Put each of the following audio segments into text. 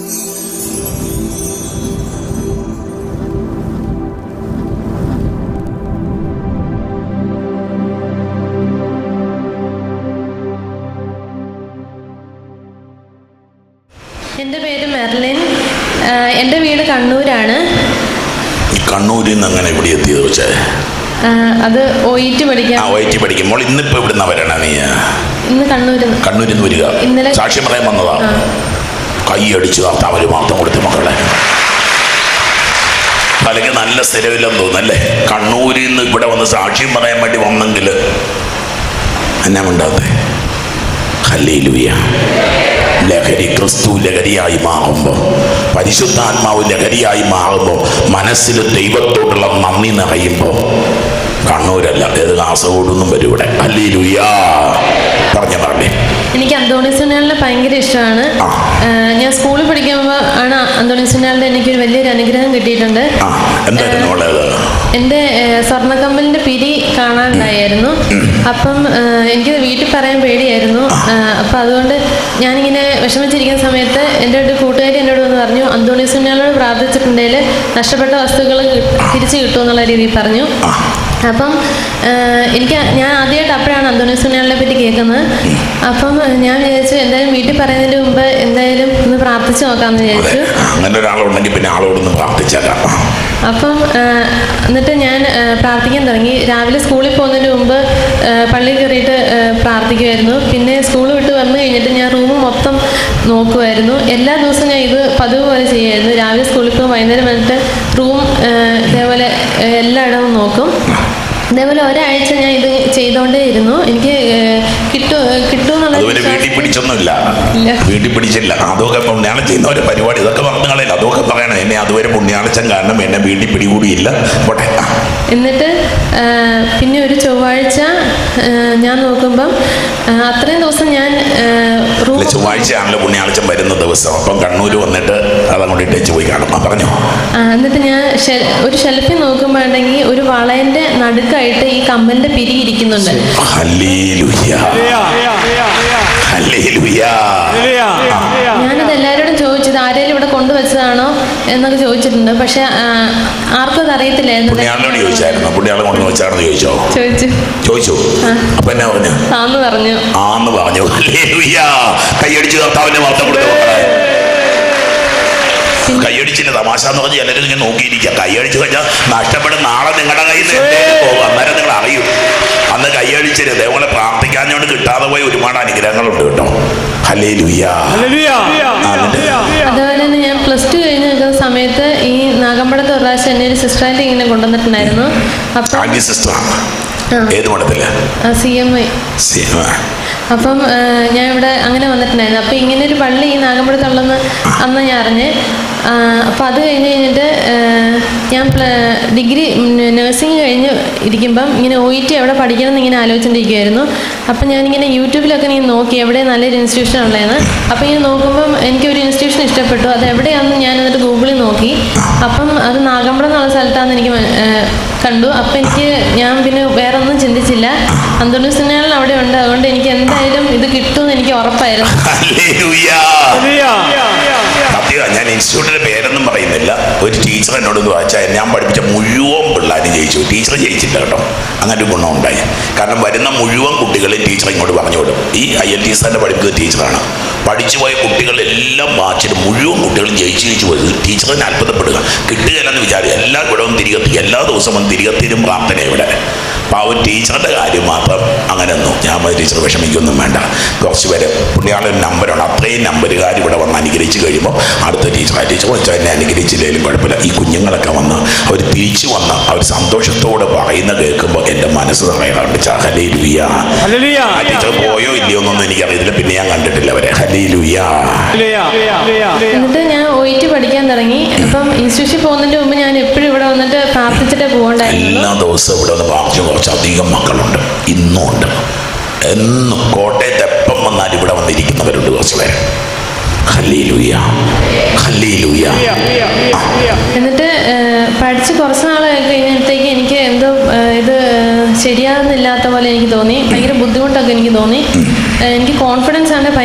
എൻ്റെ പേര് മെർലിൻ ആഹ് എൻ്റെ വീട് കണ്ണൂരാണ് ഈ കണ്ണൂരിൽ നിന്ന് അങ്ങനെ ഇവിടെ എത്തിയത് വെച്ചേ ആഹ് അത് ഒ ഇ ടി ആ പഠിക്കാൻ വയറ്റി പഠിക്കുമ്പോൾ ഇന്നിപ്പോ ഇവിടുന്ന് വരണ നീ ഇന്ന് കണ്ണൂരിൽ നിന്ന് കണ്ണൂരിൽ നിന്ന് വരിക ഇന്നലെ- സാക്ഷ്യം പറയാൻ വന്നതാ ആ. കൈ അടിച്ചു കർത്താവ് മാത്രം കൊടുത്തു മക്കളെ അല്ലെങ്കിൽ നല്ല സ്ഥിരമില്ലെന്ന് തോന്നുന്നല്ലേ കണ്ണൂരിൽ നിന്ന് ഇവിടെ വന്ന് സാക്ഷ്യം പറയാൻ വേണ്ടി വന്നെങ്കിൽ എന്നാ മിണ്ടാത്തെ ഹല്ലേലൂയ ലഹരി ക്രിസ്തു ലഹരിയായി മാറുമ്പോൾ പരിശുദ്ധാത്മാവ് ലഹരിയായി മാറുമ്പോൾ മനസ്സിൽ ദൈവത്തോടുള്ള നന്ദി നിറയുമ്പോൾ കണ്ണൂരല്ല ഏത് കാസർഗോഡൊന്നും വരും ഇവിടെ ഹല്ലേലൂയ പറഞ്ഞ പറഞ്ഞേ എനിക്ക് അന്തോണിസുനാളിനെ ഭയങ്കര ഇഷ്ടമാണ് ആ. ആഹ് ഞാൻ സ്കൂളിൽ പഠിക്കുമ്പോൾ ആണ് അന്തോണിസുനാളിൻ്റെ എനിക്കൊരു വലിയൊരു അനുഗ്രഹം കിട്ടിയിട്ടുണ്ട് ആ എന്തായിരുന്നു ഉള്ളത് എൻ്റെ ഏഹ്, സ്വർണ്ണക്കമ്മലിൻ്റെ പിരി കാണാനുണ്ടായിരുന്നു അപ്പം ഏഹ്, എനിക്ക് വീട്ടിൽ പറയാൻ പേടിയായിരുന്നു ഏഹ്, അപ്പം അതുകൊണ്ട് ഞാനിങ്ങനെ വിഷമിച്ചിരിക്കുന്ന സമയത്ത് എൻ്റെ ഒരു കൂട്ടുകാരി എന്നോട് വന്ന് പറഞ്ഞു അന്തോണി സുന്നാളോട് പ്രാർത്ഥിച്ചിട്ടുണ്ടെങ്കിൽ നഷ്ടപ്പെട്ട വസ്തുക്കൾ കി- തിരിച്ചു കിട്ടുമെന്നുള്ള രീതിയിൽ പറഞ്ഞു അപ്പം ഏഹ്, എനിക്ക് ഞാൻ ആദ്യമായിട്ട് അപ്പോഴാണ് അന്തോണി സുന്നാളിനെ പറ്റി കേൾക്കുന്നത് അപ്പം ഏഹ്, ഞാൻ വിചാരിച്ചു എന്തായാലും വീട്ടിൽ പറയുന്നതിന് മുമ്പ് എന്തായാലും ഒന്ന് പ്രാർത്ഥിച്ചു നോക്കാമെന്ന് അതെ വിചാരിച്ചു അങ്ങനെ ഒരാളുണ്ടെങ്കിൽ പിന്നെ ആളോടൊന്ന് പ്രാർത്ഥിച്ചേക്കാം അപ്പം ആ, എന്നിട്ട് ഞാൻ ആ, പ്രാർത്ഥിക്കാൻ തുടങ്ങി രാവിലെ സ്കൂളിൽ പോകുന്നതിന് മുമ്പ് ആ, പള്ളിയിൽ കയറിയിട്ട് ആ, പ്രാർത്ഥിക്കുമായിരുന്നു പിന്നെ സ്കൂൾ വിട്ട് വന്നു കഴിഞ്ഞിട്ട് ഞാൻ റൂം മൊത്തം നോക്കുമായിരുന്നു എല്ലാ ദിവസവും ഞാൻ ഇത് പതിവ് പോലെ ചെയ്യുമായിരുന്നു രാവിലെ സ്കൂളിൽ പോകും വൈകുന്നേരം വന്നിട്ട് റൂം ആ, ഇതേപോലെ ആ, എല്ലായിടവും നോക്കും ഇതേപോലെ ഒരാഴ്ച ഞാൻ ഇത് ചെയ്തുകൊണ്ടേ ഇരുന്നു എനിക്ക് കിട്ടു കിട്ടുമെന്നുള്ള അതുവരെ വീട്ടിൽ പിടിച്ചൊന്നുമില്ല ഇല്ല. വീട്ടിൽ പിടിച്ചില്ല അതൊക്കെ പുണ്യാളം ചെയ്യുന്ന ഒരു പരിപാടി ഇതൊക്കെ പറഞ്ഞു കളയില്ല അതൊക്കെ പറയണം എന്നെ അതുവരെ പുണ്യാളച്ചൻ കാരണം എന്നെ വീട്ടിൽ പിടികൂടിയില്ല പോട്ടെ ആ. എന്നിട്ട് ആ, പിന്നെ ഒരു ചൊവ്വാഴ്ച ആ, ഞാൻ നോക്കുമ്പം ആ, അത്രയും ദിവസം ഞാൻ റൂം അല്ല ചൊവ്വാഴ്ചയാണല്ലോ പുണ്യാളച്ചൻ വരുന്ന ദിവസം അപ്പം കണ്ണൂർ വന്നിട്ട് അതങ്ങോട്ട് ഇട്ടേച്ച് പോയി കാണും ആ പറഞ്ഞോ എന്നിട്ട് ഞാൻ ഷെ- ഒരു ഷെൽഫിൽ നോക്കുമ്പോഴെങ്കിൽ ഒരു വളയന്റെ നടുക്കായിട്ട് ഈ കമ്മലിന്റെ പിരി ഇരിക്കുന്നുണ്ട് ഹല്ലേലൂയ ഹല്ലേലൂയ ഞാനത് എല്ലാവരോടും ചോദിച്ചത് ആരെങ്കിലും ഇവിടെ കൊണ്ടുവച്ചതാണോ എന്നൊക്കെ ചോദിച്ചിട്ടുണ്ട് പക്ഷെ ആ, ആർക്കും അത് അറിയത്തില്ലായിരുന്നു പുണ്യാളിനോട് ചോദിച്ചായിരുന്നു പുണ്യാളം കൊണ്ട് വെച്ചാണെന്ന് ചോദിച്ചോ ചോദിച്ചു ചോദിച്ചു അപ്പൊ എന്നാ പറഞ്ഞു ആന്ന് പറഞ്ഞു ആന്ന് പറഞ്ഞു ഹല്ലേലൂയ കൈയടിച്ച് കർത്താവിന്റെ വാർത്ത കൊടുത്തു മക്കളെ കൈയടിച്ചില്ല തമാശ എന്ന് പറഞ്ഞ് എല്ലാവരും ഇങ്ങനെ നോക്കിയിരിക്കുക കൈയടിച്ച് കഴിഞ്ഞാൽ നഷ്ടപ്പെടും നാളെ നിങ്ങളുടെ കയ്യിൽ നിന്ന് എന്തേലും പോകും അന്നേരം നിങ്ങൾ അറിയും അന്ന് കൈയടിച്ചത് ഇതേപോലെ പ്രാർത്ഥിക്കാഞ്ഞോണ്ട് കിട്ടാതെ പോയ ഒരുപാട് അനുഗ്രഹങ്ങളുണ്ട് കേട്ടോ ഹലേ ലുയ്യ അതുപോലെ തന്നെ ഞാൻ പ്ലസ് ടു കഴിഞ്ഞ് നിൽക്കുന്ന സമയത്ത് ഈ നാഗമ്പടത്ത് ഒരു പ്രാവശ്യം എന്നെ ഒരു സിസ്റ്ററായിട്ട് ഇങ്ങനെ കൊണ്ടുവന്നിട്ടുണ്ടായിരുന്നു അപ്പം ആന്റി സിസ്റ്റർ ആ. ഏത് മഠത്തില് സി എം ഐ സി- ആ. അപ്പം ആ, ഞാൻ ഇവിടെ അങ്ങനെ വന്നിട്ടുണ്ടായിരുന്നു അപ്പം ഇങ്ങനെ ഒരു പള്ളി ഈ നാഗമ്പടത്തുള്ളെന്ന് അന്ന് ഞാൻ അറിഞ്ഞ് അപ്പം അത് കഴിഞ്ഞ് കഴിഞ്ഞിട്ട് ആ, ഞാൻ പ്ല- ഡിഗ്രി നഴ്സിംഗ് കഴിഞ്ഞ് ഇരിക്കുമ്പം ഇങ്ങനെ ഒ ഇ ടി എവിടെ പഠിക്കണം എന്ന് ഇങ്ങനെ ആലോചിച്ചുകൊണ്ടിരിക്കുമായിരുന്നു അപ്പം ഞാനിങ്ങനെ യൂട്യൂബിലൊക്കെ ഇങ്ങനെ നോക്കി എവിടെ നല്ലൊരു ഇൻസ്റ്റിറ്റ്യൂഷൻ ഉള്ളതെന്ന് അപ്പം ഇങ്ങനെ നോക്കുമ്പം എനിക്ക് ഒരു ഇൻസ്റ്റിറ്റ്യൂഷൻ ഇഷ്ടപ്പെട്ടു അത് എവിടെയാണെന്ന് ഞാൻ എന്നിട്ട് ഗൂഗിളിൽ നോക്കി അപ്പം അത് നാഗമ്പടം എന്നുള്ള സ്ഥലത്താണെന്ന് എനിക്ക് മ- ആ, കണ്ടു അപ്പം എനിക്ക് ഞാൻ പിന്നെ വേറെ ഒന്നും ചിന്തിച്ചില്ല അന്തോണിസിനാളിൽ അവിടെ ഉണ്ട് അതുകൊണ്ട് എനിക്ക് എന്തായാലും ഇത് കിട്ടുമെന്ന് എനിക്ക് ഉറപ്പായിരുന്നു ഹല്ലേലൂയ. സത്യമാ ഞാൻ ഇൻസ്റ്റിറ്റ്യൂട്ടിന്റെ പേരൊന്നും പറയുന്നില്ല ഒരു ടീച്ചർ എന്നോട് വായിച്ചാൽ ഞാൻ പഠിപ്പിച്ച മുഴുവൻ പിള്ളേരും ജയിച്ചു ടീച്ചർ ജയിച്ചില്ല കേട്ടോ അങ്ങനെ ഒരു ഗുണം ഉണ്ടായി കാരണം വരുന്ന മുഴുവൻ കുട്ടികളെ ടീച്ചർ ഇങ്ങോട്ട് പറഞ്ഞു വിടും ഈ ഐ എൽ ടി എസ് തന്നെ പഠിക്കുന്ന ടീച്ചറാണ് പഠിച്ചു പോയ കുട്ടികളെല്ലാം വാച്ചിട്ട് മുഴുവൻ കുട്ടികളും ജയിച്ചു ജയിച്ചു പോയത് ടീച്ചർ തന്നെ അത്ഭുതപ്പെടുക കിട്ടുകയില്ലെന്ന് വിചാരിച്ചു എല്ലാ ഇവിടവും തിരികെ എല്ലാ ദിവസവും തിരികെ തിരും പ്രാർത്ഥന ഇവിടെ പാവം ടീച്ചറുടെ കാര്യം മാത്രം അങ്ങനെ ഒന്നും ഞാൻ പറഞ്ഞു, ടീച്ചർ വിഷമിക്കൊന്നും വേണ്ട കുറച്ച് പേര് പുണ്യാളൊരു നമ്പറുണ്ട് അത്രയും നമ്പറുകാർ ഇവിടെ വന്ന് അനുഗ്രഹിച്ച് കഴിയുമ്പോൾ അടുത്ത ടീച്ചർ ആ ടീച്ചർ വെച്ചാൽ എന്നെ അനുഗ്രഹിച്ചില്ലെങ്കിലും കുഴപ്പമില്ല ഈ കുഞ്ഞുങ്ങളൊക്കെ വന്ന് അവർ തിരിച്ചു വന്ന് അവർ സന്തോഷത്തോടെ പറയുന്ന കേൾക്കുമ്പോൾ എൻ്റെ മനസ്സ് നിറയാറുണ്ട് ഹലേ ലുയ്യ ആ ടീച്ചർ പോയോ ഇല്ലയോ എന്നൊന്നും എനിക്കറിയത്തില്ല പിന്നെ ഞാൻ കണ്ടിട്ടില്ല അവരെ ഹലേ ലുയ്യ എന്നിട്ട് ഞാൻ ഒ ഇ ടി പഠിക്കാൻ തുടങ്ങി അപ്പം ഇൻസ്റ്റിറ്റ്യൂഷൻ പോകുന്നതിന് മുമ്പ് ഞാൻ എപ്പോഴും ഇവിടെ വന്നിട്ട് പ്രാർത്ഥിച്ചിട്ടേ പോകണ്ടായിരുന്നു എല്ലാ ദിവസവും ഇവിടെ വന്ന് പ്രാർത്ഥിച്ച കുറച്ചധികം മക്കളുണ്ട് ഇന്നും ഉണ്ട് എന്നും കോട്ടയത്ത് എപ്പം വന്നാലും ഇവിടെ വന്നിരിക്കുന്നവരുണ്ട് കുറച്ച് പേര് ഹല്ലേലൂയ ഹല്ലേലൂയ എന്നിട്ട് ഏഹ്, പഠിച്ച് കുറച്ച് നാൾ കഴിഞ്ഞപ്പോഴത്തേക്ക് എനിക്ക് എന്തോ ഏഹ്, ഇത് ശരിയാകുന്നില്ലാത്ത പോലെ എനിക്ക് തോന്നി ഭയങ്കര ബുദ്ധിമുട്ടൊക്കെ എനിക്ക് തോന്നി ഏഹ്, എനിക്ക് കോൺഫിഡൻസ് ആണ് ഭയങ്കരമായിട്ട്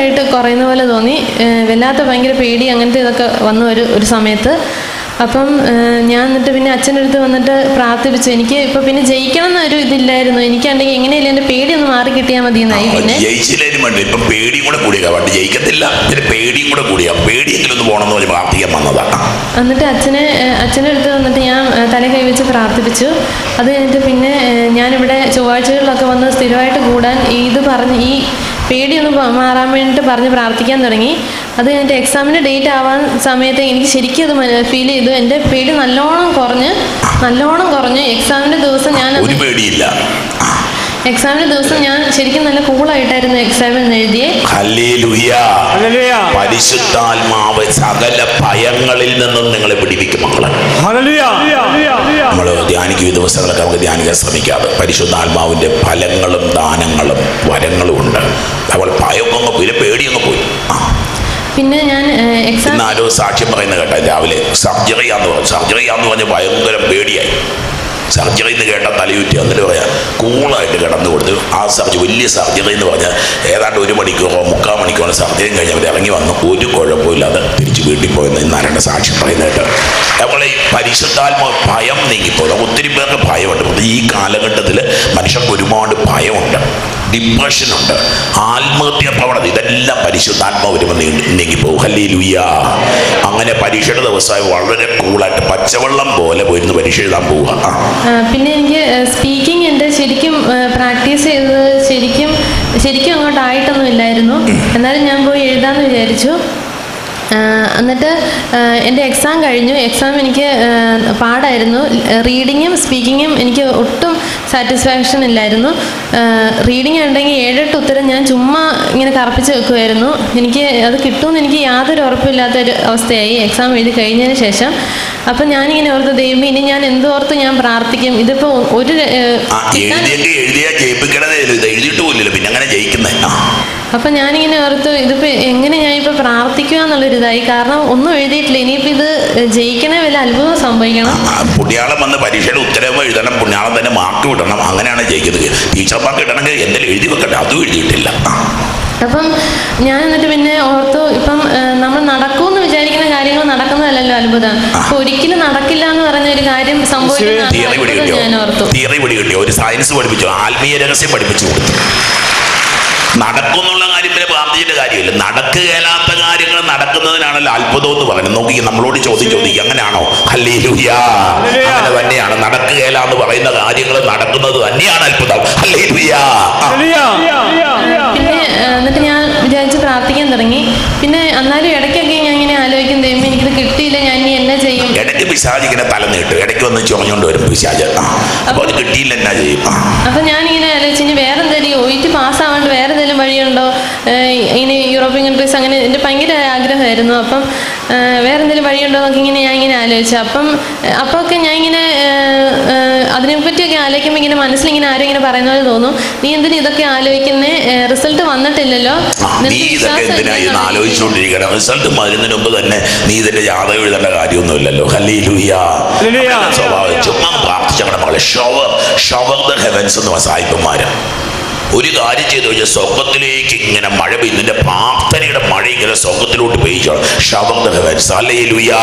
ഭയങ്കരമായിട്ട് കുറയുന്ന പോലെ തോന്നി ഏഹ് വല്ലാത്ത ഭയങ്കര പേടി അങ്ങനത്തെ ഇതൊക്കെ വന്നു ഒരു ഒരു സമയത്ത് അപ്പം ഏഹ് ഞാൻ എന്നിട്ട് പിന്നെ അച്ഛൻ്റെ അടുത്ത് വന്നിട്ട് പ്രാർത്ഥിപ്പിച്ചു എനിക്ക് ഇപ്പം പിന്നെ ജയിക്കണം എന്നൊരു ഇതില്ലായിരുന്നു എനിക്കാണെങ്കിൽ എങ്ങനെയില്ല എൻ്റെ പേടി ഒന്ന് മാറി കിട്ടിയാൽ മതി എന്നായി പിന്നെ ജയിച്ചില്ലേലും വേണ്ട ഇപ്പം പേടിയും കൂടെ കൂടിയ പണ്ട് ജയിക്കത്തില്ല പിന്നെ പേടിയും കൂടെ കൂടിയ പേടിയെങ്കിലും ഒന്ന് പോകണമെന്ന് പറഞ്ഞ് പ്രാർത്ഥിക്കാൻ വന്നതാണ് എന്നിട്ട് അച്ഛനെ ഏഹ് അച്ഛൻ്റെ അടുത്ത് വന്നിട്ട് ഞാൻ ഏഹ് തല കൈവച്ച് പ്രാർത്ഥിപ്പിച്ചു അത് കഴിഞ്ഞിട്ട് പിന്നെ ഏഹ് ഞാനിവിടെ ചൊവ്വാഴ്ചകളിലൊക്കെ വന്ന് സ്ഥിരമായിട്ട് കൂടാൻ ഈ ഇത് പറഞ്ഞ് ഈ പേടിയൊന്ന് പ- മാറാൻ വേണ്ടിയിട്ട് പറഞ്ഞ് പ്രാർത്ഥിക്കാൻ തുടങ്ങി അത് കഴിഞ്ഞിട്ട് എക്സാമിൻ്റെ ഡേറ്റ് ആവാൻ സമയത്ത് എനിക്ക് ശരിക്കും അത് ഫീൽ ചെയ്തു എൻ്റെ പേടി നല്ലോണം കുറഞ്ഞ് നല്ലോണം കുറഞ്ഞു എക്സാമിൻ്റെ ദിവസം ഞാൻ ഒരു പേടിയില്ല എക്സാമിൻ്റെ ദിവസം ഞാൻ ശരിക്കും നല്ല കൂളായിട്ടായിരുന്നു എക്സാമിൽ എഴുതിയേ ഹല്ലേലൂയ ഹല്ലേലൂയ പരിശുദ്ധാത്മാവ് സകല ഭയങ്ങളിൽ നിന്നും നിങ്ങളെ പിടിപ്പിക്കും മക്കളെ ഹല്ലേലൂയ നമ്മൾ ധ്യാനിക്കും ഈ ദിവസങ്ങളൊക്കെ നമുക്ക് ധ്യാനിക്കാൻ ശ്രമിക്കാതെ പരിശുദ്ധാത്മാവിന്റെ ഫലങ്ങളും ദാനങ്ങളും വരങ്ങളും ഉണ്ട് അതുപോലെ ഭയമൊക്കെ അങ്ങ് പോയി പേടിയങ്ങ് പോയി ആ പിന്നെ ഞാൻ എക്സാം ഇന്ന് ആരോ സാക്ഷ്യം പറയുന്ന കേട്ടോ രാവിലെ സർജറി ആന്ന് പറഞ്ഞു സർജറി ആന്ന് പറഞ്ഞ് ഭയങ്കര പേടിയായി സർജറി എന്ന് കേട്ട തലയുറ്റി എന്നിട്ട് പറയാം കൂളായിട്ട് കിടന്നു കൊടുത്തു ആ സർജറി വലിയ സർജറി എന്ന് പറഞ്ഞാൽ ഏതാണ്ട് ഒരു മണിക്കൂറോ മുക്കാൽ മണിക്കൂറോ സർജറിയും കഴിഞ്ഞ് അവർ ഇറങ്ങി വന്നു ഒരു കുഴപ്പമില്ലാതെ തിരിച്ച് വീട്ടിൽ പോയെന്ന് ഇന്ന് ആരുടെ സാക്ഷ്യം പറയുന്നത് കേട്ടോ നമ്മളെ ഈ പരിശുദ്ധാത്മ ഭയം നീങ്ങിപ്പോകും ഒത്തിരി പേർക്ക് ഭയമുണ്ട് പ്രത്യേകിച്ച് ഈ കാലഘട്ടത്തിൽ മനുഷ്യർക്ക് ഒരുപാട് ഭയമുണ്ട് ഡിപ്രഷനുണ്ട് ആത്മഹത്യ പ്രവണത ഇതെല്ലാം പരിശുദ്ധാത്മാവ് വരുമ്പോൾ നീങ്ങി നീങ്ങിപ്പോകും ഹല്ലേ ലുയ്യ അങ്ങനെ പരീക്ഷയുടെ ദിവസമായി വളരെ കൂളായിട്ട് പച്ചവെള്ളം പോലെ പോയിരുന്ന് പരീക്ഷ എഴുതാൻ പോവുക ആ ആ, പിന്നെ എനിക്ക് സ്പീക്കിംഗ് എൻ്റെ ശരിക്കും പ്രാക്ടീസ് ചെയ്തത് ശരിക്കും ശരിക്കും അങ്ങോട്ട് ആയിട്ടൊന്നും ഇല്ലായിരുന്നു എന്നാലും ഞാൻ പോയി എഴുതാമെന്ന് വിചാരിച്ചു ആ, എന്നിട്ട് ആ, എൻ്റെ എക്സാം കഴിഞ്ഞു എക്സാം എനിക്ക് ആ, പാടായിരുന്നു റീഡിങ്ങും സ്പീക്കിങ്ങും എനിക്ക് ഒട്ടും സാറ്റിസ്ഫാക്ഷൻ ഇല്ലായിരുന്നു റീഡിങ് ഉണ്ടെങ്കിൽ ഏഴെട്ട് ഉത്തരം ഞാൻ ചുമ്മാ ഇങ്ങനെ കറപ്പിച്ച് വെക്കുമായിരുന്നു എനിക്ക് അത് കിട്ടുമെന്ന് എനിക്ക് യാതൊരു ഉറപ്പില്ലാത്ത ഒരു അവസ്ഥയായി എക്സാം എഴുതി കഴിഞ്ഞതിന് ശേഷം അപ്പം ഞാനിങ്ങനെ ഓർത്ത് ദൈവം ഇനി ഞാൻ എന്തോർത്ത് ഞാൻ പ്രാർത്ഥിക്കും ഇതിപ്പോൾ ഒരു ഏഹ്, ആ കിട്ടാൻ- എഴുതിയൊക്കെ എഴുതിയാൽ ജയിപ്പിക്കണതേ ഉള്ളൂ. ഇത് എഴുതിയിട്ട് പോലില്ല പിന്നെ അങ്ങനെ ജയിക്കുന്നേ ആ അപ്പം ഞാനിങ്ങനെ ഓർത്ത് ഇതിപ്പോൾ എങ്ങനെ ഞാൻ ഇപ്പോൾ പ്രാർത്ഥിക്കുക എന്നുള്ളൊരിതായി കാരണം ഒന്നും എഴുതിയിട്ടില്ല ഇനിയിപ്പോൾ ഇത് ജയിക്കണേ വല്ല അത്ഭുതം സംഭവിക്കണം ആ, പുണ്യാളം വന്ന് പരീക്ഷയുടെ ഉത്തരവ് എഴുതണം പുണ്യാളം തന്നെ മാർക്ക് വിടണം അങ്ങനെയാണ് ജയിക്കുന്നത് ടീച്ചർമാർക്ക് ഇടണമെങ്കിൽ എന്തെങ്കിലും എഴുതി വെക്കട്ടെ അതും എഴുതിയിട്ടില്ല ആ അപ്പം ഞാൻ എന്നിട്ട് പിന്നെ ഓർത്തു ഇപ്പം ഏഹ്, നമ്മൾ നടക്കുമെന്ന് വിചാരിക്കുന്ന കാര്യങ്ങൾ നടക്കുന്നതല്ലല്ലോ അത്ഭുതം അപ്പൊ ഒരിക്കലും നടക്കില്ല എന്ന് പറഞ്ഞ ഒരു കാര്യം സംഭവിക്കുന്ന തിയറി പിടി അത്ഭുതം ഞാൻ ഓർത്തു കിട്ടിയോ തിയറി പിടി കിട്ടിയോ ഒരു സയൻസ് പഠിപ്പിച്ചു ആത്മീയ രഹസ്യം പഠിപ്പിച്ചു കൊടുത്തു നടക്കുന്നുള്ള കാര്യം പിന്നെ പ്രാർത്ഥിച്ചിട്ട് കാര്യമില്ല നടക്കുകയില്ലാത്ത കാര്യങ്ങൾ നടക്കുന്നതിനാണല്ലോ അത്ഭുതം എന്ന് പറയുന്നത് നോക്കി നമ്മളോട് ചോദ്യം ചോദിക്കുക അങ്ങനെയാണോ ഹല്ലേലൂയ അങ്ങനെ തന്നെയാണ് നടക്കുകയില്ല എന്ന് പറയുന്ന കാര്യങ്ങൾ നടക്കുന്നത് തന്നെയാണ് അത്ഭുതം ഹല്ലേലൂയ ആ. പിന്നെ ഏഹ്, എന്നിട്ട് ഞാൻ വിചാരിച്ച് പ്രാർത്ഥിക്കാൻ തുടങ്ങി പിന്നെ എന്നാലും ഇടയ്ക്കൊക്കെ ഞാൻ ഇങ്ങനെ ആലോചിക്കും ദൈവം എനിക്കിത് കിട്ടിയില്ല ഞാൻ ഇനി എന്നാ ചെയ്യും ഇടയ്ക്ക് പിശാജ് ഇങ്ങനെ തല നീട്ടും ഇടയ്ക്ക് വന്ന് ചുമഞ്ഞുകൊണ്ട് വരും പിശാജ് ആ അപ്പോൾ അത് കിട്ടിയില്ല എന്നാ ചെയ്യും ആ അപ്പൊ ഞാനിങ്ങനെ ആലോചിച്ച് ഇനി വേറെ എന്തെങ്കിലും ഒ ടി പാസ്സാവാണ്ട് വേറെ എന്തെങ്കിലും വഴിയുണ്ടോ ഏഹ് ഇങ്ങനെ യൂറോപ്യൻ കൺട്രീസ് അങ്ങനെ എൻ്റെ ഭയങ്കര ആഗ്രഹമായിരുന്നു അപ്പം ഏഹ് വേറെ എന്തെങ്കിലും വഴിയുണ്ടോ എന്നൊക്കെ ഇങ്ങനെ ഞാൻ ഇങ്ങനെ ആലോചിച്ചു അപ്പം ഏഹ് അപ്പോഴൊക്കെ ഞാൻ ഇങ്ങനെ ഏഹ് ഏഹ് അതിനെപ്പറ്റിയൊക്കെ ആലോചിക്കുമ്പോൾ ഇങ്ങനെ മനസ്സിലിങ്ങനെ ആരും ഇങ്ങനെ പറയുന്ന പോലെ തോന്നും നീ എന്തിനാ ഇതൊക്കെ ആലോചിക്കുന്നേ റിസൾട്ട് വന്നിട്ടില്ലല്ലോ ആ, നീ നിനക്ക് ഇതൊക്കെ വിശ്വാസം എന്തിനാ ഇല്ലേ ഇന്ന് എന്നുള്ളത് ആലോചിച്ചുകൊണ്ടിരിക്കണം റിസൾട്ട് വരുന്നതിന് മുമ്പ് തന്നെ നീ ഇതിന്റെ ജാതകം എഴുതേണ്ട കാര്യമൊന്നുമില്ലല്ലോ ഹല്ലേലൂയ ഹല്ലേലൂയ. അങ്ങനെ സ്വഭാവം ചുമ്മാ പ്രാർത്ഥിച്ചങ്ങനെ മകളെ ഷവർ ഷവർ ദ ഹെവൻസ് എന്ന് സായിപ്പന്മാര് ഒരു കാര്യം ചെയ്തു കഴിഞ്ഞാൽ സ്വർഗത്തിലേക്ക് ഇങ്ങനെ മഴ പെയ്യും നിന്റെ പ്രാർത്ഥനയുടെ മഴ ഇങ്ങനെ സ്വർഗത്തിലോട്ട് പെയ്യിച്ചോ ഷവർ ദ ഹെവൻസ് ഹല്ലേലൂയ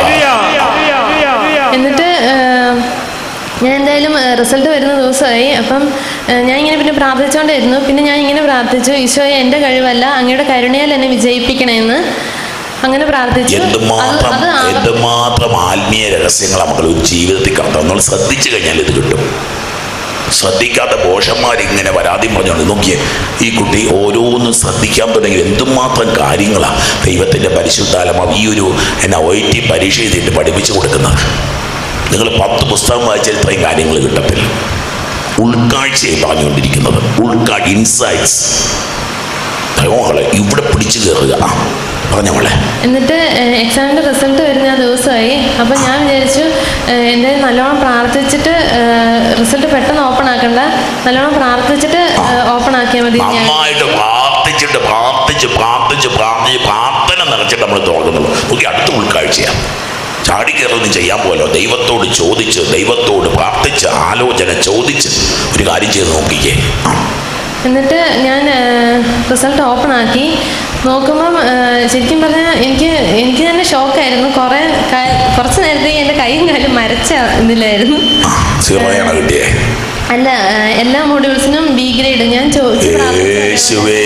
എന്നിട്ട് ഏഹ്, ഞാൻ എന്തായാലും റിസൾട്ട് വരുന്ന ദിവസമായി അപ്പം ഏഹ്, ഞാൻ ഇങ്ങനെ പിന്നെ പ്രാർത്ഥിച്ചുകൊണ്ടിരുന്നു പിന്നെ ഞാൻ ഇങ്ങനെ പ്രാർത്ഥിച്ചു ഈശോയെ എൻ്റെ കഴിവല്ല അങ്ങയുടെ കരുണയാൽ എന്നെ വിജയിപ്പിക്കണമെന്ന് അങ്ങനെ പ്രാർത്ഥിച്ചു അത് എന്തുമാത്രം അത് ആവ- എന്തുമാത്രം ആത്മീയ രഹസ്യങ്ങൾ നമ്മൾ ഒരു ജീവിതത്തിൽ കണ്ടു നമ്മൾ ശ്രദ്ധിച്ചു കഴിഞ്ഞാൽ ഇത് കിട്ടും ശ്രദ്ധിക്കാത്ത പോഷന്മാർ ഇങ്ങനെ പരാതി പറഞ്ഞുകൊണ്ട് നോക്കിയേ ഈ കുട്ടി ഓരോന്നും ശ്രദ്ധിക്കാൻ തുടങ്ങി എന്തുമാത്രം കാര്യങ്ങളാണ് ദൈവത്തിൻ്റെ പരിശുദ്ധാലമ ഈ ഒരു എന്നാ ഒ ടി പരീക്ഷ ചെയ്തിട്ട് പഠിപ്പിച്ചു കൊടുക്കുന്നത് നിങ്ങൾ പത്ത് പുസ്തകം വായിച്ചാൽ ഇത്രയും കാര്യങ്ങൾ കിട്ടത്തില്ല ഉൾക്കാഴ്ചയായി പറഞ്ഞുകൊണ്ടിരിക്കുന്നത് ഉൾക്കാഴ്ച ഇൻസൈറ്റ്സ് ദൈവങ്ങളെ ഇവിടെ പിടിച്ചു കയറുക ആ പറഞ്ഞോളെ എന്നിട്ട് എക്സാമിൻ്റെ റിസൾട്ട് വരുന്ന ആ ദിവസമായി അപ്പം ഞാൻ വിചാരിച്ചു ഏഹ്, എന്തായാലും നല്ലോണം പ്രാർത്ഥിച്ചിട്ട് റിസൾട്ട് പെട്ടെന്ന് ഓപ്പൺ ആക്കണ്ട നല്ലോണം പ്രാർത്ഥിച്ചിട്ട് ഓപ്പൺ ആക്കിയാൽ മതി എന്ന് ഞാൻ നന്നായിട്ട് പ്രാർത്ഥിച്ചിട്ട് പ്രാർത്ഥിച്ച് പ്രാർത്ഥിച്ച് പ്രാർത്ഥിച്ച് പ്രാർത്ഥന നിറച്ചിട്ട് നമ്മൾ തുറക്കുന്നുള്ളൂ നോക്കി അടുത്ത ഉൾക്കാഴ്ചയാണ് ചാടി കയറൊന്നും ചെയ്യാൻ പോലോ ദൈവത്തോട് ചോദിച്ച് ദൈവത്തോട് പ്രാർത്ഥിച്ച് ആലോചന ചോദിച്ച് ഒരു കാര്യം ചെയ്ത് നോക്കിക്കേ ആ എന്നിട്ട് ഞാൻ റിസൾട്ട് ഓപ്പൺ ആക്കി നോക്കുമ്പം ആ, ശരിക്കും പറഞ്ഞാൽ എനിക്ക് എനിക്ക് തന്നെ ഷോക്കായിരുന്നു കുറേ ക- കുറച്ച് നേരത്തേക്ക് എൻ്റെ കൈയും കാലും മരച്ച ഇതിലായിരുന്നു സീറോയാണ് കിട്ടിയേ അല്ല ആ, എല്ലാ മോഡ്യൂൾസിനും ബി ഗ്രേഡ് ഞാൻ ചോദിച്ചു പ്രാർത്ഥിച്ചു. യേശുവേ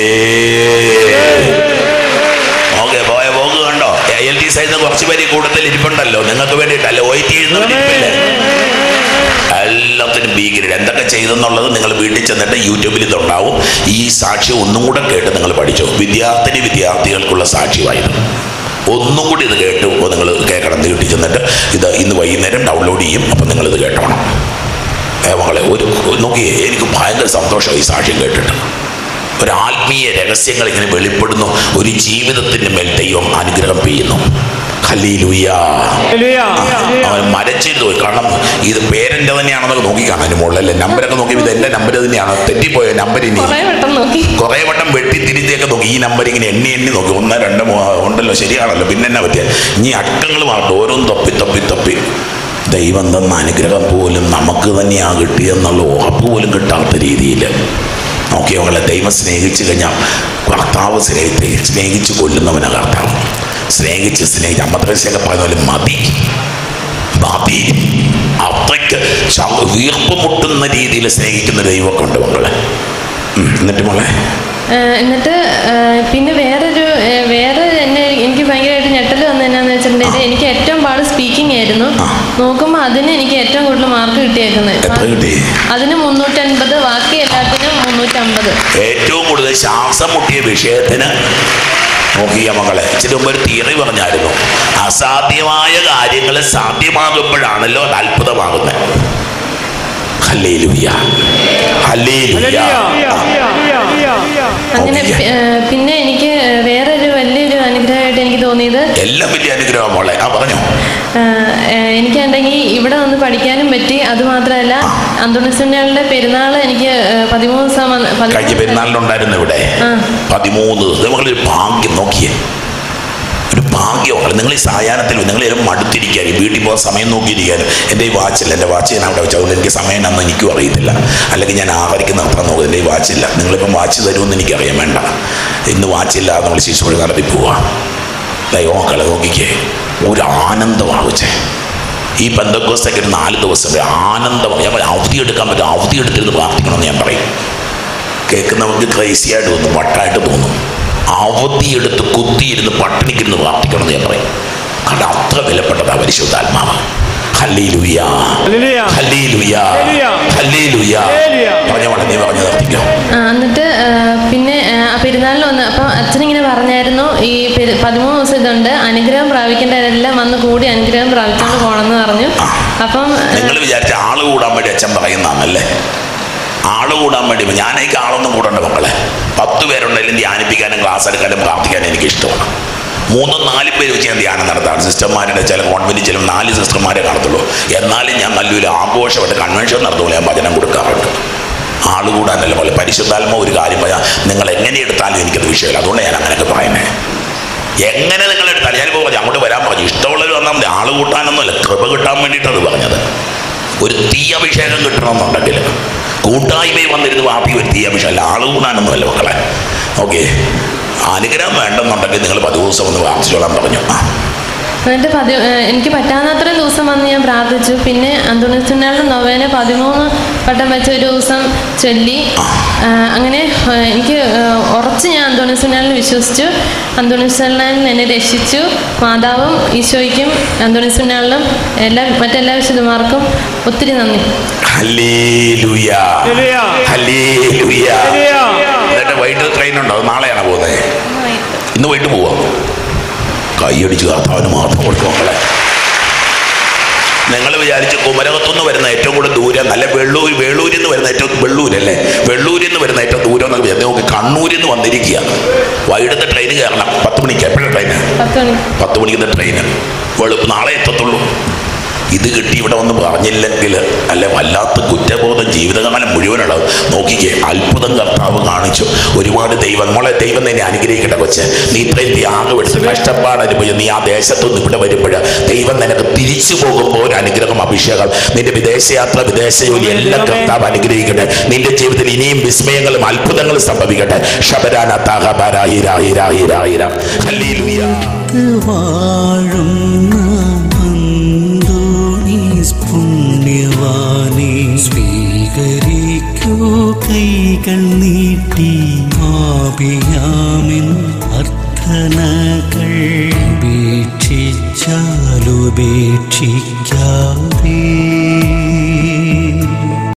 ഓക്കെ പോയ പോക്ക് കണ്ടോ ഐ എൽ ടി സൈഡിൽ കുറച്ച് പേര് ഈ കൂട്ടത്തിൽ ഇരിപ്പുണ്ടല്ലോ നിങ്ങൾക്ക് വേണ്ടിയിട്ടല്ല ഒ ടി ഇരിപ്പില്ലേ എല്ലാത്തിനും ഭീകരത എന്തൊക്കെ ചെയ്തെന്നുള്ളത് നിങ്ങൾ വീട്ടിൽ ചെന്നിട്ട് യൂട്യൂബിൽ ഇതുണ്ടാവും ഈ സാക്ഷി ഒന്നും കൂടെ കേട്ട് നിങ്ങൾ പഠിച്ചു വിദ്യാർത്ഥിനി വിദ്യാർത്ഥികൾക്കുള്ള സാക്ഷ്യമായിരുന്നു ഒന്നും കൂടി ഇത് കേട്ടു നിങ്ങൾ കേൾക്കണം വീട്ടിൽ ചെന്നിട്ട് ഇത് ഇന്ന് വൈകുന്നേരം ഡൗൺലോഡ് ചെയ്യും അപ്പം നിങ്ങളിത് കേട്ടോണം ഏ മകളെ ഒരു നോക്കിയേ എനിക്ക് ഭയങ്കര സന്തോഷമായി ഈ സാക്ഷ്യം കേട്ടിട്ട് ഒരു ആത്മീയ രഹസ്യങ്ങൾ ഇങ്ങനെ വെളിപ്പെടുന്നു ഒരു ജീവിതത്തിൻ്റെ മേൽ ദൈവം അനുഗ്രഹം പെയ്യുന്നു ഹല്ലേലൂയ അവൻ മരച്ചിരുന്ന് പോയി കാരണം ഇത് പേരെൻ്റെ തന്നെയാണെന്നൊക്കെ നോക്കി കാണാൻ അതിന് മുകളിലല്ലേ നമ്പരൊക്കെ നോക്കി ഇത് എൻ്റെ നമ്പർ തന്നെയാണ് തെറ്റിപ്പോയ നമ്പർ ഇനി കുറേ വട്ടം നോക്കി കുറേ വട്ടം വെട്ടി തിരിച്ചൊക്കെ നോക്കി ഈ നമ്പർ ഇങ്ങനെ എണ്ണി എണ്ണി നോക്കി ഒന്ന് രണ്ട് മൂന്ന് ഉണ്ടല്ലോ ശരിയാണല്ലോ പിന്നെ എന്നാ പറ്റിയ ഇനി അക്കങ്ങൾ മാറട്ടെ ഓരോന്ന് തപ്പി തപ്പി തപ്പി ദൈവം തന്ന അനുഗ്രഹം പോലും നമുക്ക് തന്നെയാ കിട്ടിയെന്നുള്ള ഉറപ്പ് പോലും കിട്ടാത്ത രീതിയിൽ നോക്കി അവങ്ങളെ ദൈവം സ്നേഹിച്ചു കഴിഞ്ഞാൽ കർത്താവ് സ്നേഹിച്ച് സ്നേഹിച്ച് കൊല്ലുന്നവനാ കർത്താവ് സ്നേഹിച്ച് സ്നേഹിച്ച് അമ്മദ്രസ്യൊക്കെ പറയുന്ന പോലെ മതി മതി അത്രയ്ക്ക് ശ- വീർപ്പ് മുട്ടുന്ന രീതിയിൽ സ്നേഹിക്കുന്ന ദൈവമൊക്കെ ഉണ്ട് മക്കളെ ഉം, എന്നിട്ട് മോളെ ആ, എന്നിട്ട് ആ, പിന്നെ വേറൊരു ആ, വേറെ എന്നെ എനിക്ക് ഭയങ്കരമായിട്ട് ഞെട്ടൽ വന്നത് എന്നാന്ന് വെച്ചിട്ടുണ്ടെങ്കിൽ എനിക്ക് ഏറ്റവും പാട് സ്പീക്കിംഗ് ആയിരുന്നു ആ. നോക്കുമ്പോൾ അതിന് എനിക്ക് ഏറ്റവും കൂടുതൽ മാർക്ക് കിട്ടിയേക്കുന്നത് എത്ര കിട്ടി അതിന് മുന്നൂറ്റൻപത് ബാക്കി എല്ലാത്തിനും മുന്നൂറ്റമ്പത് ഏറ്റവും കൂടുതൽ ശ്വാസം മുട്ടിയ വിഷയത്തിന് നോക്കിയ മകളെ ഇച്ചിരി മുമ്പ് ഒരു തിയറി പറഞ്ഞായിരുന്നു അസാധ്യമായ കാര്യങ്ങൾ സാധ്യമാകുമ്പോഴാണല്ലോ അത് അത്ഭുതമാകുന്നത് ഹല്ലേലൂയ ഹല്ലേലൂയ അങ്ങനെ ഓക്കേ. പി- ആ, പിന്നെ എനിക്ക് വേറൊരു വലിയൊരു അനുഗ്രഹമായിട്ട് എനിക്ക് തോന്നിയത് എല്ലാം വലിയ അനുഗ്രഹം മോളെ ആ പറഞ്ഞോ ആ, ആ, എനിക്കുണ്ടെങ്കിൽ ഇവിടെ വന്ന് പഠിക്കാനും പറ്റി അതുമാത്രമല്ല അന്തോണിസുണ്ണികളുടെ പെരുന്നാൾ എനിക്ക് ആ, പതിമൂന്ന് ദിവസം വന്ന് കഴിഞ്ഞ പതിമൂന്ന് പെരുന്നാളിലുണ്ടായിരുന്നു ഇവിടെ ആ. പതിമൂന്ന് ദിവസം മകളൊരു ഭാഗ്യം നോക്കിയേ ഒരു ഭാഗ്യമാണ് നിങ്ങൾ ഈ സായാഹ്നത്തിൽ നിങ്ങൾ ഏതും മടുത്തിരിക്കാനും വീട്ടിൽ പോകാൻ സമയം നോക്കിയിരിക്കാനും എൻ്റെ ഈ വാച്ചില്ല എൻ്റെ വാച്ച് ഞാൻ അവിടെ വെച്ചത് അതുകൊണ്ട് എനിക്ക് സമയം അന്ന് എനിക്കും അറിയത്തില്ല അല്ലെങ്കിൽ ഞാൻ ആഹാരിക്ക് നിർത്താൻ നോക്കും എൻ്റെ ഈ വാച്ചില്ല നിങ്ങളിപ്പം വാച്ച് തരുമെന്ന് എനിക്കറിയാൻ വേണ്ട ഇന്ന് വാച്ചില്ല നമ്മൾ ശിശു നടത്തി പോവാം ദൈവമക്കളെ നോക്കിക്കേ ഒരു ആനന്ദമാവുച്ചേ ഈ ബന്ധക്കോസൊക്കെ ഒരു നാല് ദിവസം ഒരു ആനന്ദമാണ് ഞാൻ പറയും, അവധി എടുക്കാൻ പറ്റും അവധി എടുത്തിരുന്ന് പ്രാർത്ഥിക്കണമെന്ന് ഞാൻ പറയും കേൾക്കുന്നവർക്ക് ക്രൈസി ആയിട്ട് തോന്നും വട്ടായിട്ട് തോന്നും അവധിയെടുത്ത് കുത്തിയിരുന്ന് പട്ടിണിക്കിരുന്ന് പ്രാർത്ഥിക്കണമെന്ന് ഞാൻ പറയും കാരണം അത്ര വിലപ്പെട്ടതാ പരിശുദ്ധാത്മാവ് hallelujah hallelujah. Hallelujah hallelujah. Hallelujah hallelujah. പറഞ്ഞ പോലെ നീ പറഞ്ഞു നിർത്തിക്കോ ആ, എന്നിട്ട് ആ, പിന്നെ ആ, പെരുന്നാളിന് വന്ന് അപ്പം അച്ഛനിങ്ങനെ പറഞ്ഞായിരുന്നു ഈ പെരു പതിമൂന്ന് ദിവസം ഇതുണ്ട് അനുഗ്രഹം പ്രാപിക്കേണ്ടവരെല്ലാം വന്ന് കൂടി അനുഗ്രഹം പ്രാപിച്ചുകൊണ്ട് പോകണമെന്ന് പറഞ്ഞു അപ്പം ആ, നിങ്ങൾ വിചാരിച്ച ആള് കൂടാൻ വേണ്ടി അച്ഛൻ പറയുന്നതാണല്ലേ ആള് കൂടാൻ വേണ്ടി ഞാൻ എനിക്ക് ആളൊന്നും കൂടണ്ട മക്കളെ പത്ത് പേരുണ്ടെങ്കിലും ധ്യാനിപ്പിക്കാനും ക്ലാസ് എടുക്കാനും പ്രാർത്ഥിക്കാനും എനിക്ക് ഇഷ്ടമാണ് മൂന്നും നാലും പേര് വെച്ച് ഞാൻ ധ്യാനം നടത്താറ് സിസ്റ്റർമാരുടെ ചില കോൺവെന്റിൽ ചില നാല് സിസ്റ്റർമാരെ കാണത്തുള്ളൂ എന്നാലും ഞാൻ നല്ലൊരു ആഘോഷമായിട്ട് കൺവെൻഷൻ നടത്തുമ്പോൾ ഞാൻ ഭജനം കൊടുക്കാറുണ്ട് ആള് കൂടാനല്ല പോലെ പരിശുദ്ധാത്മ ഒരു കാര്യം പറയാം നിങ്ങൾ എങ്ങനെ എടുത്താലും എനിക്കത് വിഷയമില്ല അതുകൊണ്ട് ഞാൻ അങ്ങനെയൊക്കെ പറയുന്നത് എങ്ങനെ നിങ്ങൾ എടുത്താലും ഞാനിപ്പോൾ പറഞ്ഞു അങ്ങോട്ട് വരാൻ പറഞ്ഞു ഇഷ്ടമുള്ളവർ വന്നാൽ മതി ആള് കൂട്ടാനൊന്നുമല്ല കൃപ കിട്ടാൻ വേണ്ടിയിട്ടത് പറഞ്ഞത് ഒരു തീ അഭിഷേകം കിട്ടണമെന്നുണ്ടെങ്കിൽ കൂട്ടായ്മയിൽ വന്നിരുന്ന് വാപ്പി ഒരു തീ അഭിഷേകം അല്ല ആള് കൂടാനൊന്നുമല്ല മക്കളെ ഓക്കെ അനുഗ്രഹം വേണ്ടെന്നുണ്ടെങ്കിൽ നിങ്ങൾ പതിവ് ദിവസം ഒന്ന് പ്രാർത്ഥിച്ചോളാൻ പറഞ്ഞു ആ എന്നിട്ട് പതി ആ, എനിക്ക് പറ്റാവുന്നത്രയും ദിവസം വന്ന് ഞാൻ പ്രാർത്ഥിച്ചു പിന്നെ അന്തോണിസുണ്ണാളുടെ നൊവേന പതിമൂന്ന് വട്ടം വെച്ച് ഒരു ദിവസം ചൊല്ലി ആ, അങ്ങനെ ആ, എനിക്ക് ആ, ഉറച്ച് ഞാൻ അന്തോണിസുണ്ണാളിൽ വിശ്വസിച്ചു അന്തോണിസുണ്ണാളിൽ എന്നെ രക്ഷിച്ചു മാതാവും ഈശോയ്ക്കും അന്തോണിസുണ്ണാളിലും എല്ലാ മറ്റെല്ലാ വിശുദ്ധമാർക്കും ഒത്തിരി നന്ദി ഹല്ലേലൂയ ഹല്ലേലൂയ. Hallelujah hallelujah. എന്നിട്ട് വൈകിട്ട് ട്രെയിൻ ഉണ്ടോ അത് നാളെയാണോ പോകുന്നത് ഇന്ന് വൈകിട്ട് പോവാം കൈയടിച്ച് കർത്താവിന് മാത്രം കൊടുക്കും മക്കളെ നിങ്ങൾ വിചാരിച്ച് കുമരകത്തുനിന്ന് വരുന്ന ഏറ്റവും കൂടുതൽ ദൂരം നല്ല വെള്ളൂർ വേളൂരിൽ നിന്ന് വരുന്ന ഏറ്റവും വെള്ളൂരല്ലേ വെള്ളൂരിൽ നിന്ന് വരുന്ന ഏറ്റവും ദൂരം എന്നൊക്കെ വിചാരിച്ച് നോക്കി കണ്ണൂരിൽ നിന്ന് വന്നിരിക്കുക വൈകിട്ടത്തെ ട്രെയിൻ കയറണം പത്ത് മണിക്ക് എപ്പോഴാണ് ട്രെയിൻ പത്ത് മണി പത്ത് മണിക്കുന്ന ട്രെയിൻ വെളുപ്പ് നാളെ എത്തത്തുള്ളൂ ഇത് കിട്ടി ഇവിടെ ഒന്ന് പറഞ്ഞില്ലെങ്കിൽ അല്ല വല്ലാത്ത കുറ്റബോധം ജീവിതകാലം മുഴുവനുള്ളത് നോക്കിക്കേ അത്ഭുതം കർത്താവ് കാണിച്ചു ഒരുപാട് ദൈവം മോളെ ദൈവം നിന്നെ അനുഗ്രഹിക്കട്ടെ കൊച്ച് നീ ഇത്രയും ത്യാഗം എടുത്ത് കഷ്ടപ്പാട് അനുഭവിച്ചു നീ ആ ദേശത്തു നിന്ന് ഇവിടെ വരുമ്പോൾ ദൈവം നിനക്ക് തിരിച്ചു പോകുമ്പോൾ ഒരു അനുഗ്രഹം അഭിഷേകം നിന്റെ വിദേശയാത്ര വിദേശ ജോലി എല്ലാം കർത്താവ് അനുഗ്രഹിക്കട്ടെ നിന്റെ ജീവിതത്തിൽ ഇനിയും വിസ്മയങ്ങളും അത്ഭുതങ്ങളും സംഭവിക്കട്ടെ ശബരാന താഹബാരാഹിരാഹിരാഹിരാഹിര ഹല്ലേലൂയ വാഴുന്ന അന്തോണീസ് പുണ്യവാനെ സ്വീകരിക്കൂ കൈകൾ നീട്ടി ആപിയാമിൻ അർത്ഥനകൾ ഉപേക്ഷിച്ചാലുപേക്ഷിക്കാം